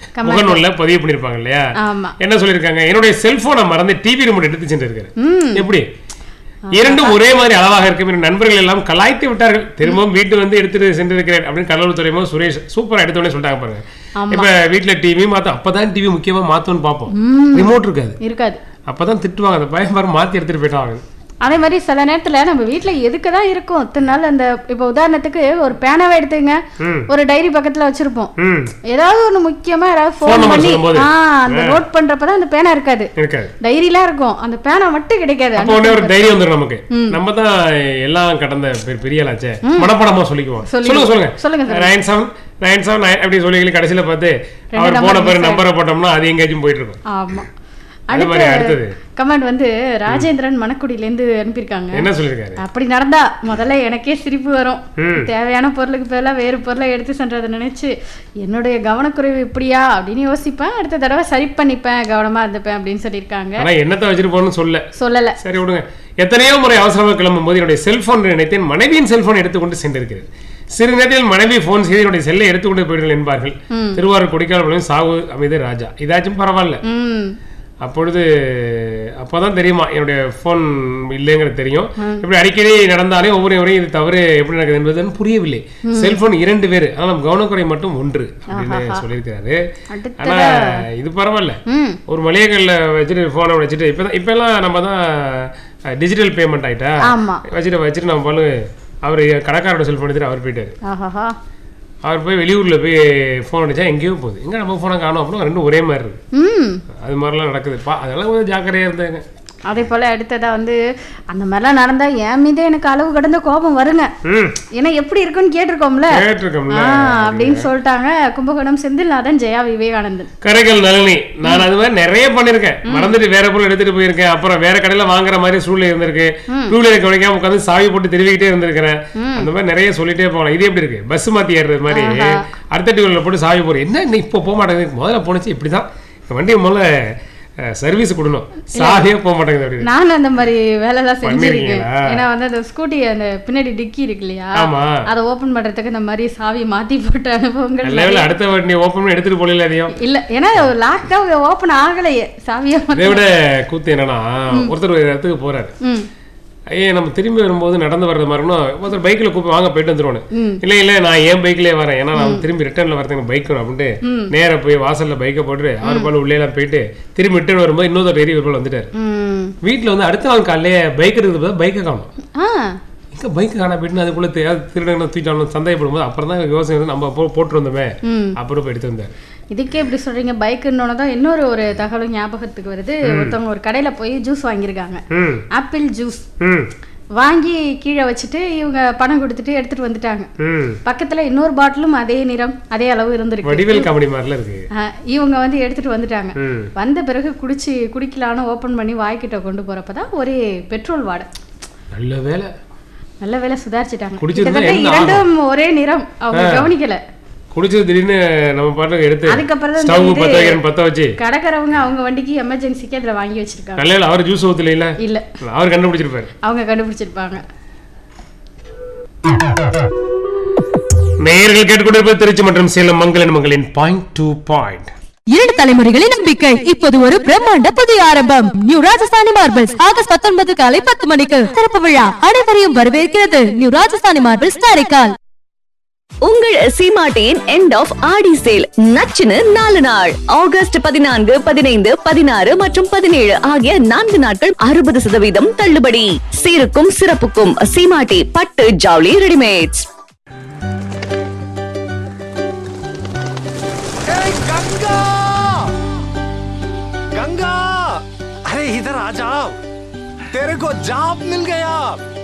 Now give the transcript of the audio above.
Comment. முகநூல்ல பதிவு பண்ணிருப்பாங்க இல்லையா ஆமா என்ன சொல்லியிருக்காங்க என்னுடைய செல்போனை மறந்து டிவி ரிமோட் எடுத்து சென்றிருக்கிறேன் ம் எப்படி இரண்டும் ஒரே மாதிரி அளவாக இருக்கும் என்று நண்பர்கள் எல்லாம் கலாய்த்து விட்டார்கள் திரும்பவும் வீட்டு வந்து எடுத்துட்டு சென்றிருக்கிறேன் அப்படின்னு கடலூர் துறைமுக சுரேஷ் சூப்பரா எடுத்தோடனே சொல்லிட்டாங்க பாருங்க ஆமா. இப்ப வீட்டுல டிவி மாத்தோம் அப்பதான் டிவி முக்கியமா மாத்தோம்னு பார்ப்போம் ரிமோட் இருக்காது இருக்காது அப்பதான் திட்டுவாங்க அந்த பையன் பாரு மாத்தி எடுத்துட்டு போயிட்டாங்க அதே மாதிரி சில நேரத்துல நம்ம வீட்ல எதுக்கு தான் இருக்கும் இத்தனை நாள் அந்த இப்போ உதாரணத்துக்கு ஒரு பேனாவை எடுத்துங்க ம். ஒரு டைரி பக்கத்துல வச்சிருப்போம் ம் ஏதாவது ஒண்ணு முக்கியமா யாராவது Phone ஃபோன் number பண்ணி சொல்லும்போது. ஆ அந்த நோட் பண்றப்பதான் அந்த பேனா இருக்காது இருக்காது டைரிலாம் இருக்கும் அந்த பேனா மட்டும் கிடைக்காது அப்போ உடனே ஒரு தைரியம் வந்துடும் நமக்கு நம்ம தான் எல்லாம் கடந்த பெ- பெரிய ஆளாச்சே மனப்படமா சொல்லிக்குவோம் சொல்லுங்க சொல்லுங்க சொல்லுங்க nine seven nine seven nine அப்படி சொல்லி கடைசியில பார்த்து அவர் number போன பேர் miss நம்பரை போட்டோம்னா அது எங்கேயாச்சும் போயிட்டு இருக்கும் ஆமா அது மாதிரி அடுத்தது கமெண்ட் வந்து ராஜேந்திரன் மணக்குடியில இருந்து அனுப்பியிருக்காங்க என்ன சொல்லியிருக்காரு அப்படி நடந்தா முதல்ல எனக்கே சிரிப்பு வரும் ம். தேவையான பொருளுக்கு பதிலா வேறு பொருளை எடுத்து சென்றதை நினைச்சு என்னுடைய கவனக்குறைவு இப்படியா அப்படின்னு யோசிப்பேன் அடுத்த தடவை சரி பண்ணிப்பேன் கவனமா இருந்துப்பேன் அப்படின்னு சொல்லியிருக்காங்க ஆனா என்னத்தை வச்சுட்டு போகணும்னு சொல்ல சொல்லல சரி விடுங்க எத்தனையோ முறை அவசரமாக கிளம்பும் போது என்னுடைய செல்போன் நினைத்தேன் மனைவியின் செல்போன் எடுத்துக்கொண்டு சென்றிருக்கிறேன் சிறு நேரத்தில் மனைவி போன் செய்து என்னுடைய செல்லை எடுத்துக்கொண்டு போயிடுங்கள் என்பார்கள் திருவாரூர் கொடிக்கால் சாவு அமைதி ராஜா இதாச்சும் பரவாயில்ல ம் அப்பொழுது அப்போதான் தெரியுமா என்னுடைய ஃபோன் இல்லைங்கிறது தெரியும் இப்படி அடிக்கடி நடந்தாலே ஒவ்வொரு முறையும் இது தவறு எப்படி நடக்குது என்பது புரியவில்லை செல்போன் இரண்டு பேர் ஆனால் நம்ம கவனக்குறை மட்டும் ஒன்று அப்படின்னு சொல்லியிருக்காரு அடுத்த ஆனா இது பரவாயில்ல ம் ஒரு மளிகைக்கல்ல வச்சுட்டு ஃபோனை வச்சுட்டு இப்போ இப்போல்லாம் நம்ம தான் டிஜிட்டல் பேமெண்ட் ஆயிட்டா ஆமா வச்சுட்டு வச்சுட்டு நம்ம பண்ணு அவர் கடைக்காரோட செல்ஃபோன் எடுத்துட்டு அவர் போயிட்டாரு ஆஹாஹா அவர் போய் வெளியூர்ல போய் ஃபோன் அடிச்சா எங்கேயோ போகுது எங்க நம்ம ஃபோனை காணும் அப்படின்னு ரெண்டும் ஒரே மாதிரி இருக்கு ம் அது மாதிரிலாம் நடக்குது பா அதெல்லாம் கொஞ்சம் ஜாக்கிரதையா இருந்தாங்க அதே போல அடுத்ததா வந்து அந்த மாதிரிலாம் நடந்தா என் மீதே எனக்கு அளவு கடந்த கோபம் வருங்க ம் ஏன்னா எப்படி இருக்குன்னு கேட்டிருக்கோம்ல கேட்டிருக்கோம்ல ஆ அப்படின்னு சொல்லிட்டாங்க கும்பகோணம் செந்தில்நாதன் ஜெயா விவேகானந்தன் கரைக்கல் நளினி நான் அது மாதிரி நிறைய பண்ணிருக்கேன் மறந்துட்டு வேற பொருள் எடுத்துட்டு போயிருக்கேன் அப்புறம் வேற கடையில வாங்குற மாதிரி சூழ்நிலை இருந்திருக்கு டூ வீலர் கவனிக்காம உட்காந்து சாவி போட்டு திருவிக்கிட்டே இருந்திருக்கிறேன் அந்த மாதிரி நிறைய சொல்லிட்டே போகலாம் இது எப்படி இருக்கு பஸ் மாத்தி ஏறுறது மாதிரி அடுத்த டூ வீலர்ல போட்டு சாவி போடுறது என்ன இன்னும் இப்போ போக மாட்டேங்குது முதல்ல போனுச்சு இப்படிதான் இந்த வண்டியை முதல்ல சர்வீஸ் கொடுக்கணும் சாவியே போக மாட்டேங்குது அப்படின்னு நான் அந்த மாதிரி வேலைலாம் செஞ்சிருக்கேன் பண்ணிருக்கீங்களா? ஏன்னா வந்து அந்த ஸ்கூட்டி அந்த பின்னாடி டிக்கி இருக்கு இல்லையா ஆமா அதை ஓபன் பண்றதுக்கு இந்த மாதிரி சாவி மாத்தி போட்ட அனுபவங்கள் நல்ல வேளை அடுத்த வண்டி ஓப்பன் பண்ணி எடுத்துட்டு போகல அதையும் இல்ல ஏன்னா லாக் தான் ஓபன் ஆகலையே சாவியா இதை விட கூத்து என்னன்னா ஒருத்தர் ஒரு இடத்துக்கு போறாரு ம் ஐயே நம்ம திரும்பி வரும்போது நடந்து வர்றது மாதிரினா ஒருத்தர் பைக்கில் கூப்பி வாங்க போயிட்டு வந்துருவானு ம். இல்லை இல்லை நான் ஏன் பைக்லேயே வரேன் ஏன்னா நான் திரும்பி ரிட்டர்னில் வரதுக்கு பைக் வேணும் அப்படின்ட்டு நேரா போய் வாசல்ல பைக்கை போட்டு ஆறு பால் உள்ளே எல்லாம் போயிட்டு திரும்பி ரிட்டர்ன் வரும்போது இன்னொரு ஏறி ஒரு வந்துட்டாரு ம் வீட்டில் வந்து அடுத்த நாள் காலையிலே பைக் இருக்குது பைக்கை காணும் ஆ எங்க பைக் காணா போயிட்டு அதுக்குள்ள திருடங்க தூக்கிட்டாலும் சந்தேகப்படும் போது அப்புறம் தான் யோசனை வந்து நம்ம போ போட்டு வந்தோமே ம் அப்புறம் போய் எடுத்து வந்தார் இதுக்கே இப்படி சொல்றீங்க பைக்குன்னு தான் இன்னொரு ஒரு தகவலும் ஞாபகத்துக்கு வருது ஒருத்தவங்க ஒரு கடையில போய் ஜூஸ் வாங்கியிருக்காங்க ம் ஆப்பிள் ஜூஸ் ம் வாங்கி கீழே வச்சுட்டு இவங்க பணம் கொடுத்துட்டு எடுத்துட்டு வந்துட்டாங்க ம் பக்கத்துல இன்னொரு பாட்டிலும் அதே நிறம் அதே அளவு இருந்திருக்கு வடிவேல் காமெடி மாதிரிலாம் இருக்கு ஆ, இவங்க வந்து எடுத்துட்டு வந்துட்டாங்க ம் வந்த பிறகு குடிச்சு குடிக்கலான்னு ஓபன் பண்ணி வாய்க்கிட்ட கொண்டு போறப்பதான் ஒரே பெட்ரோல் வாடை நல்ல வேலை நல்ல வேலை சுதாரிச்சிட்டாங்க குடிச்சிருந்தா கிட்டத்தட்ட என்ன ஆகும்? இரண்டும் ஒரே நிறம் அவங்க கவனிக்கல குடிச்சது திடீர்னு நம்ம பாட்டுக்கு எடுத்து அதுக்கப்புறம் தான் ஸ்டவ் தெரியுது. பத்த வைக்கிறேன் பத்த வச்சு கடைக்காரவங்க அவங்க வண்டிக்கு எமர்ஜென்சிக்கு அதுல வாங்கி வச்சிருக்காங்க நல்ல வேளை அவர் ஜூஸ் ஊத்துல இல்ல இல்ல அவர் கண்டுபிடிச்சிருப்பாரு அவங்க கண்டுபிடிச்சிருப்பாங்க நேயர்கள் கேட்டுக்கொண்டிருப்பது திருச்சி மற்றும் சேலம் மங்களன் மங்களின் பாயிண்ட் டு பாயிண்ட் இரண்டு தலைமுறைகளின் நம்பிக்கை இப்போது ஒரு பிரம்மாண்ட புதிய ஆரம்பம் நியூ ராஜஸ்தானி மார்பிள்ஸ் ஆகஸ்ட் பத்தொன்பது காலை பத்து மணிக்கு திறப்பு விழா அனைவரையும் வரவேற்கிறது நியூ ராஜஸ்தானி மார்பிள்ஸ் காரைக்கால் உங்கள் சீமாட்டியின் எண்ட் ஆஃப் ஆடி சேல் நச்சுன்னு நாலு நாள் ஆகஸ்ட் பதினான்கு பதினைந்து பதினாறு மற்றும் பதினேழு ஆகிய நான்கு நாட்கள் அறுபது சதவீதம் தள்ளுபடி சீருக்கும் சிறப்புக்கும் சீமாட்டி பட்டு ஜவுளி ரெடிமேட்ஸ் ए, गंगा गंगा अरे इधर आ जाओ तेरे को जॉब मिल गया